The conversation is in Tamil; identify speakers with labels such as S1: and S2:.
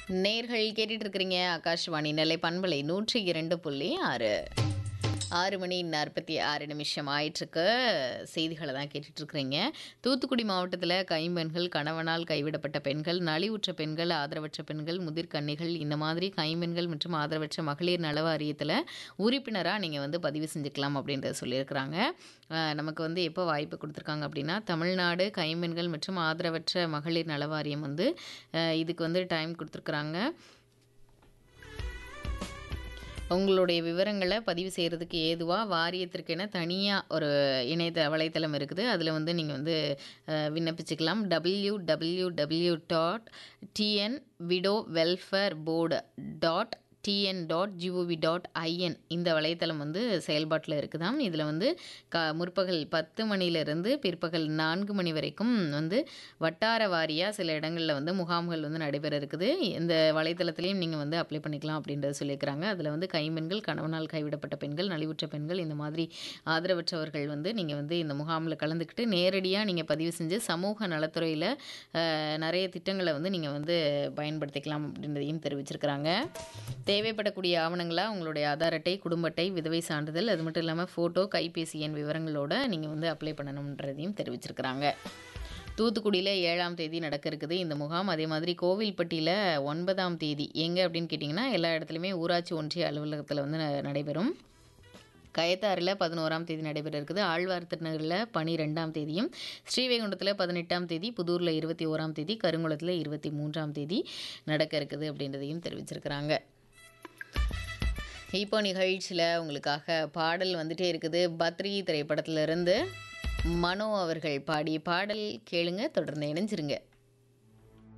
S1: நேர்கள் கேட்டுட்டு இருக்கிறீங்க ஆகாஷ்வாணி நெல்லை பண்பலை நூற்றி இரண்டு புள்ளி ஆறு ஆறு மணி நாற்பத்தி ஆறு நிமிஷம் ஆயிட்டுருக்கு செய்திகளை தான் கேட்டுட்டு இருக்கிறீங்க தூத்துக்குடி மாவட்டத்தில் கைம்பெண்கள் கணவனால் கைவிடப்பட்ட பெண்கள் நலிவுற்ற பெண்கள் ஆதரவற்ற பெண்கள் முதிர்கன்னிகள் இந்த மாதிரி கைம்பெண்கள் மற்றும் ஆதரவற்ற மகளிர் நல வாரியத்தில் உறுப்பினராக நீங்கள் வந்து பதிவு செஞ்சுக்கலாம் அப்படின்றத சொல்லியிருக்கிறாங்க அஹ் நமக்கு வந்து எப்போ வாய்ப்பு கொடுத்துருக்காங்க அப்படின்னா தமிழ்நாடு கைம்பெண்கள் மற்றும் ஆதரவற்ற மகளிர் நல வாரியம் வந்து அஹ் இதுக்கு வந்து டைம் கொடுத்துருக்குறாங்க உங்களுடைய விவரங்களை பதிவு செய்கிறதுக்கு ஏதுவாக வாரியத்திற்கென தனியாக ஒரு இணையத வலைத்தளம் இருக்குது அதில் வந்து நீங்கள் வந்து அஹ், விண்ணப்பிச்சுக்கலாம் W W W dot TN widow welfare board dot TN dot GOV dot IN இந்த வலைத்தளம் வந்து செயல்பாட்டில் இருக்குதாம் இதில் வந்து க முற்பகல் பத்து மணியிலிருந்து பிற்பகல் நான்கு மணி வரைக்கும் வந்து வட்டார வாரியாக சில இடங்களில் வந்து முகாம்கள் வந்து நடைபெற இருக்குது இந்த வலைத்தளத்திலையும் நீங்கள் வந்து அப்ளை பண்ணிக்கலாம் அப்படின்றத சொல்லியிருக்கிறாங்க அதில் வந்து கைம்பெண்கள் கணவனால் கைவிடப்பட்ட பெண்கள் நலிவுற்ற பெண்கள் இந்த மாதிரி ஆதரவற்றவர்கள் வந்து நீங்கள் வந்து இந்த முகாமில் கலந்துக்கிட்டு நேரடியாக நீங்கள் பதிவு செஞ்சு சமூக நலத்துறையில் அஹ், நிறைய திட்டங்களை வந்து நீங்கள் வந்து பயன்படுத்திக்கலாம் அப்படின்றதையும் தெரிவிச்சிருக்கிறாங்க தேவைப்படக்கூடிய ஆவணங்களாக உங்களுடைய ஆதார் அட்டை குடும்ப அட்டை விதவை சான்றிதழ் அது மட்டும் இல்லாமல் ஃபோட்டோ கைபேசி எண் விவரங்களோட நீங்கள் வந்து அப்ளை பண்ணணுன்றதையும் தெரிவிச்சிருக்கிறாங்க தூத்துக்குடியில் ஏழாம் தேதி நடக்க இருக்குது இந்த முகாம் அதே மாதிரி கோவில்பட்டியில் ஒன்பதாம் தேதி எங்கே அப்படின்னு கேட்டிங்கன்னா எல்லா இடத்துலையுமே ஊராட்சி ஒன்றிய அலுவலகத்தில் வந்து ந- நடைபெறும் கயத்தாறில் பதினோராம் தேதி நடைபெற இருக்குது ஆழ்வார் திருநகரில் பனிரெண்டாம் தேதியும் ஸ்ரீவைகுண்டத்தில் பதினெட்டாம் தேதி புதூரில் இருபத்தி ஓராம் தேதி கருங்குளத்தில் இருபத்தி மூன்றாம் தேதி நடக்க இருக்குது அப்படின்றதையும் தெரிவிச்சிருக்கிறாங்க இப்போ நிகழ்ச்சியில் உங்களுக்காக பாடல் வந்துட்டே இருக்குது பத்ரி திரைப்படத்திலிருந்து மனோ அவர்கள் பாடிய பாடல் கேளுங்க தொடர்ந்து இணைஞ்சிருங்க